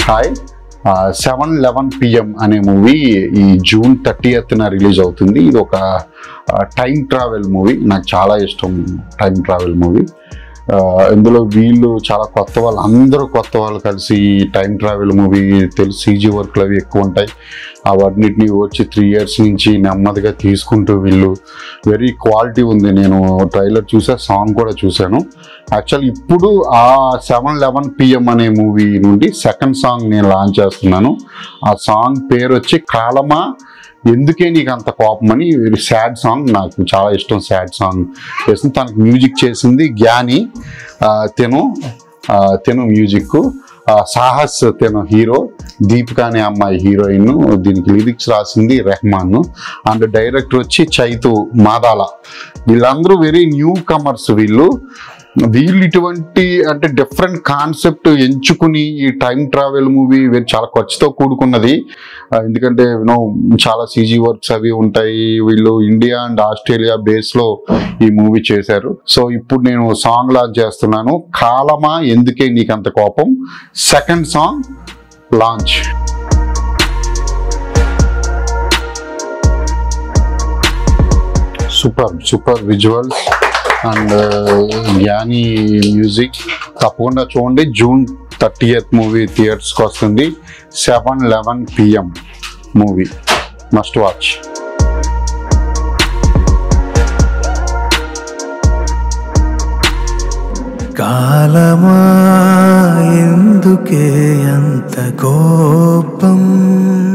hi seven eleven PM అనే movie ఈ June థర్టీయత్న రిలీజ్ అవుతుంది ఇది ఒక టైం ట్రావెల్ మూవీ నాకు చాలా ఇష్టం టైం ట్రావెల్ మూవీ ఇందులో వీళ్ళు చాలా కొత్త వాళ్ళు అందరూ కొత్త వాళ్ళు కలిసి టైం ట్రావెల్ మూవీ తెలుసు సీజీ వర్క్లు అవి ఎక్కువ ఉంటాయి అవన్నిటిని వచ్చి త్రీ ఇయర్స్ నుంచి నెమ్మదిగా తీసుకుంటూ వీళ్ళు వెరీ క్వాలిటీ ఉంది నేను ట్రైలర్ చూసా సాంగ్ కూడా చూశాను యాక్చువల్ ఇప్పుడు ఆ సెవెన్ లెవెన్ పిఎం అనే మూవీ నుండి సెకండ్ సాంగ్ నేను లాంచ్ చేస్తున్నాను ఆ సాంగ్ పేరు వచ్చి కాలమా ఎందుకే నీకు అంత కోపం అని వెరీ సాడ్ సాంగ్ నాకు చాలా ఇష్టం సాడ్ సాంగ్ చేసింది తనకు మ్యూజిక్ చేసింది జ్ఞాని ఆ, తెను ఆ, తెను మ్యూజిక్ ఆ, సాహస్ తెను హీరో దీపిక అనే అమ్మాయి హీరోయిన్ దీనికి లిరిక్స్ రాసింది రెహమాన్ అండ్ డైరెక్టర్ వచ్చి చైతు మాదాల వీళ్ళందరూ వెరీ న్యూ కమర్స్ వీళ్ళు వీళ్ళు ఇటువంటి అంటే డిఫరెంట్ కాన్సెప్ట్ ఎంచుకుని ఈ టైం ట్రావెల్ మూవీ చాలా ఖర్చుతో కూడుకున్నది ఆ, ఎందుకంటే యూనో చాలా సీజీ వర్క్స్ అవి ఉంటాయి వీళ్ళు ఇండియా అండ్ ఆస్ట్రేలియా బేస్ లో ఈ మూవీ చేశారు సో ఇప్పుడు నేను సాంగ్ లాంచ్ చేస్తున్నాను కాలమా ఎందుకే నీకంత కోపం second song launch super super visuals and Gnani music తప్పకుండా చూడండి జూన్ థర్టీయత్ మూవీ థియేటర్స్కి వస్తుంది seven eleven PM movie must watch కాలమా ఎందుకే అంత కోపం